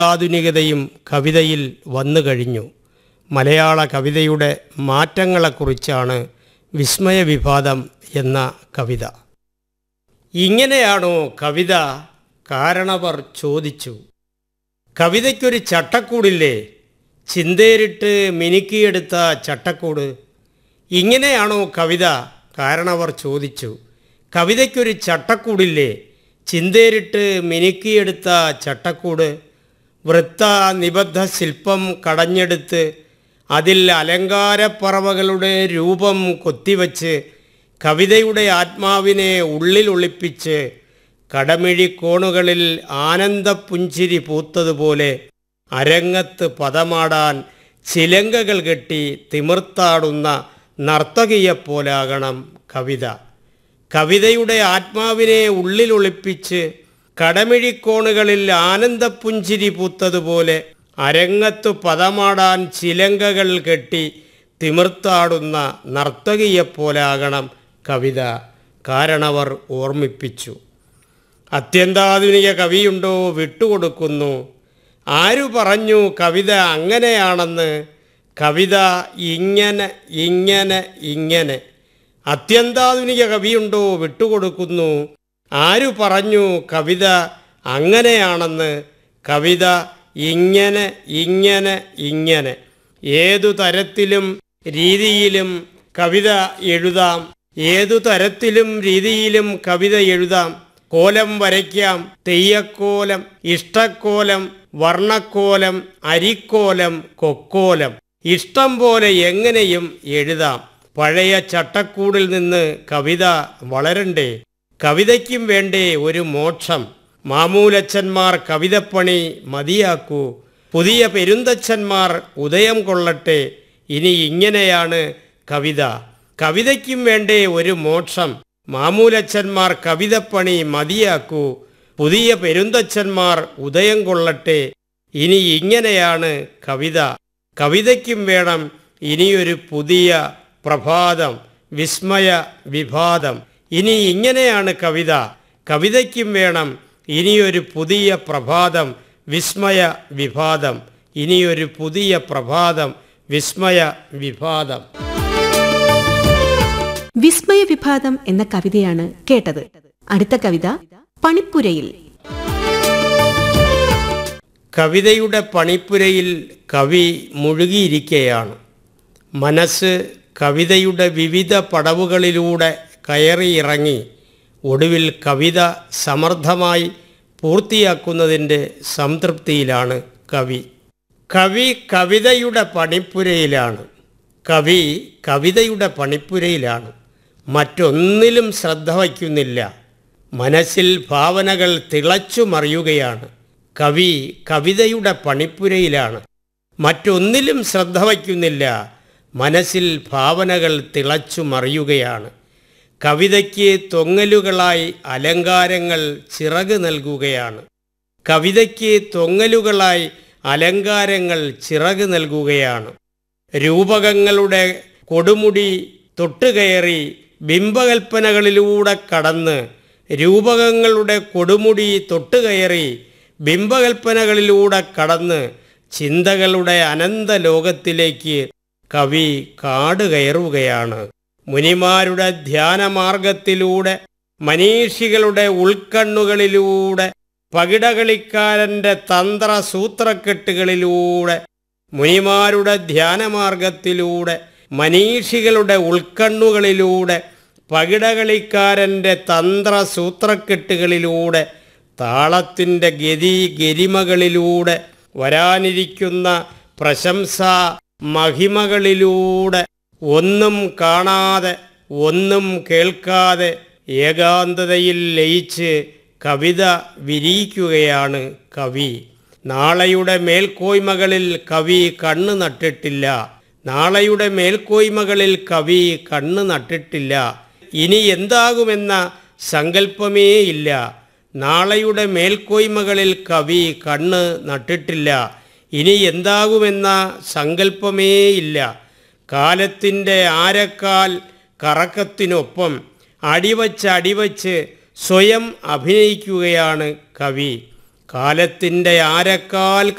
ആധുനികതയും കവിതയിൽ വന്നു കഴിഞ്ഞു മലയാള കവിതയുടെ മാറ്റങ്ങളെക്കുറിച്ചാണ് വിസ്മയവിഭാതം എന്ന കവിത ഇങ്ങനെയാണോ കവിത കാരണവർ ചോദിച്ചു കവിതയ്ക്കൊരു ചട്ടക്കൂടില്ലേ ചിന്തേരിട്ട് മിനുക്കിയെടുത്ത ചട്ടക്കൂട് ഇങ്ങനെയാണോ കവിത കാരണവർ ചോദിച്ചു കവിതയ്ക്കൊരു ചട്ടക്കൂടില്ലേ ചിന്തേരിട്ട് മിനുക്കിയെടുത്ത ചട്ടക്കൂട് വൃത്ത നിബദ്ധ ശില്പം കടഞ്ഞെടുത്ത് അതിൽ അലങ്കാരപ്പറവകളുടെ രൂപം കൊത്തിവച്ച് കവിതയുടെ ആത്മാവിനെ ഉള്ളിൽ ഒളിപ്പിച്ച് കടമിഴിക്കോണുകളിൽ ആനന്ദപ്പുഞ്ചിരി പൂത്തതുപോലെ അരങ്ങത്ത് പദമാടാൻ ചിലങ്കകൾ കെട്ടി തിമിർത്താടുന്ന നർത്തകിയെപ്പോലാകണം കവിത കവിതയുടെ ആത്മാവിനെ ഉള്ളിൽ ഒളിപ്പിച്ച് കടമിഴിക്കോണുകളിൽ ആനന്ദപ്പുഞ്ചിരി പൂത്തതുപോലെ അരങ്ങത്ത് പദമാടാൻ ചിലങ്കകൾ കെട്ടി തിമിർത്താടുന്ന നർത്തകിയെപ്പോലാകണം കവിത കാരണവർ ഓർമ്മിപ്പിച്ചു അത്യന്താധുനിക കവിയുണ്ടോ വിട്ടുകൊടുക്കുന്നു ആരു പറഞ്ഞു കവിത അങ്ങനെയാണെന്ന് കവിത ഇങ്ങനെ ഇങ്ങനെ ഇങ്ങനെ അത്യന്താധുനിക കവിയുണ്ടോ വിട്ടുകൊടുക്കുന്നു ആരു പറഞ്ഞു കവിത അങ്ങനെയാണെന്ന് കവിത ഇങ്ങനെ ഇങ്ങനെ ഇങ്ങനെ ഏതു തരത്തിലും രീതിയിലും കവിത എഴുതാം ഏതു തരത്തിലും രീതിയിലും കവിത എഴുതാം കോലം വരയ്ക്കാം തെയ്യക്കോലം ഇഷ്ടക്കോലം വർണ്ണക്കോലം അരിക്കോലം കൊക്കോലം ഇഷ്ടം പോലെ എങ്ങനെയും എഴുതാം പഴയ ചട്ടക്കൂടിൽ നിന്ന് കവിത വളരണ്ടേ കവിതയ്ക്കും വേണ്ടേ ഒരു മോക്ഷം മാമൂലച്ചന്മാർ കവിതപ്പണി മതിയാക്കൂ പുതിയ പെരുന്തച്ഛന്മാർ ഉദയം കൊള്ളട്ടെ ഇനി ഇങ്ങനെയാണ് കവിത കവിതയ്ക്കും വേണ്ടേ ഒരു മോക്ഷം മാമൂലച്ചന്മാർ കവിതപ്പണി മതിയാക്കൂ പുതിയ പെരുന്തച്ഛന്മാർ ഉദയം കൊള്ളട്ടെ ഇനി ഇങ്ങനെയാണ് കവിത കവിതയ്ക്കും വേണം ഇനിയൊരു പുതിയ പ്രഭാതം വിസ്മയ വിഭാതം ഇനി ഇങ്ങനെയാണ് കവിത കവിതയ്ക്കും വേണം ഇനിയൊരു പുതിയ പ്രഭാതം വിസ്മയ വിഭാതം ഇനിയൊരു പുതിയ പ്രഭാതം വിസ്മയ വിഭാതം വിസ്മയ വിഭാതം എന്ന കവിതയാണ് കേട്ടത് അടുത്ത കവിത പണിപ്പുരയിൽ കവിതയുടെ പണിപ്പുരയിൽ കവി മുഴുകിയിരിക്കുകയാണ് മനസ്സ് കവിതയുടെ വിവിധ പടവുകളിലൂടെ കയറിയിറങ്ങി ഒടുവിൽ കവിത സമർത്ഥമായി പൂർത്തിയാക്കുന്നതിൻ്റെ സംതൃപ്തിയിലാണ് കവി കവി കവിതയുടെ പണിപ്പുരയിലാണ് കവി കവിതയുടെ പണിപ്പുരയിലാണ് മറ്റൊന്നിലും ശ്രദ്ധ വയ്ക്കുന്നില്ല മനസ്സിൽ ഭാവനകൾ തിളച്ചു മറിയുകയാണ് കവി കവിതയുടെ പണിപ്പുരയിലാണ് മറ്റൊന്നിലും ശ്രദ്ധ വയ്ക്കുന്നില്ല മനസ്സിൽ ഭാവനകൾ തിളച്ചു മറിയുകയാണ് കവിതയ്ക്ക് തൊങ്ങലുകളായി അലങ്കാരങ്ങൾ ചിറക് നൽകുകയാണ് കവിതയ്ക്ക് തൊങ്ങലുകളായി അലങ്കാരങ്ങൾ ചിറക് നൽകുകയാണ് രൂപകങ്ങളുടെ കൊടുമുടി തൊട്ടുകയറി ബിംബകൽപ്പനകളിലൂടെ കടന്ന് രൂപകങ്ങളുടെ കൊടുമുടി തൊട്ടുകയറി ബിംബകൽപ്പനകളിലൂടെ കടന്ന് ചിന്തകളുടെ അനന്ത ലോകത്തിലേക്ക് കവി കാട് കയറുകയാണ് മുനിമാരുടെ ധ്യാനമാർഗത്തിലൂടെ മനീഷികളുടെ ഉൾക്കണ്ണുകളിലൂടെ പകിടകളിക്കാരൻ്റെ തന്ത്ര സൂത്രക്കെട്ടുകളിലൂടെ മുനിമാരുടെ ധ്യാനമാർഗത്തിലൂടെ മനീഷികളുടെ ഉൾക്കണ്ണുകളിലൂടെ പകിടകളിക്കാരൻ്റെ തന്ത്ര സൂത്രക്കെട്ടുകളിലൂടെ താളത്തിൻ്റെ ഗതി ഗരിമകളിലൂടെ വരാനിരിക്കുന്ന പ്രശംസാ മഹിമകളിലൂടെ ഒന്നും കാണാതെ ഒന്നും കേൾക്കാതെ ഏകാന്തതയിൽ ലയിച്ച് കവിത വിരിയിക്കുകയാണ് കവി നാളെയുടെ മേൽക്കോയ്മകളിൽ കവി കണ്ണ് നട്ടിട്ടില്ല നാളെയുടെ മേൽക്കോയ്മകളിൽ കവി കണ്ണ് നട്ടിട്ടില്ല ഇനി എന്താകുമെന്ന സങ്കല്പമേ ഇല്ല നാളെയുടെ മേൽക്കോയ്മകളിൽ കവി കണ്ണ് നട്ടിട്ടില്ല ഇനി എന്താകുമെന്ന സങ്കല്പമേ ഇല്ല കാലത്തിൻ്റെ ആരക്കാൽ കറക്കത്തിനൊപ്പം അടിവച്ച് അടിവച്ച് സ്വയം അഭിനയിക്കുകയാണ് കവി കാലത്തിൻ്റെ ആരക്കാൽ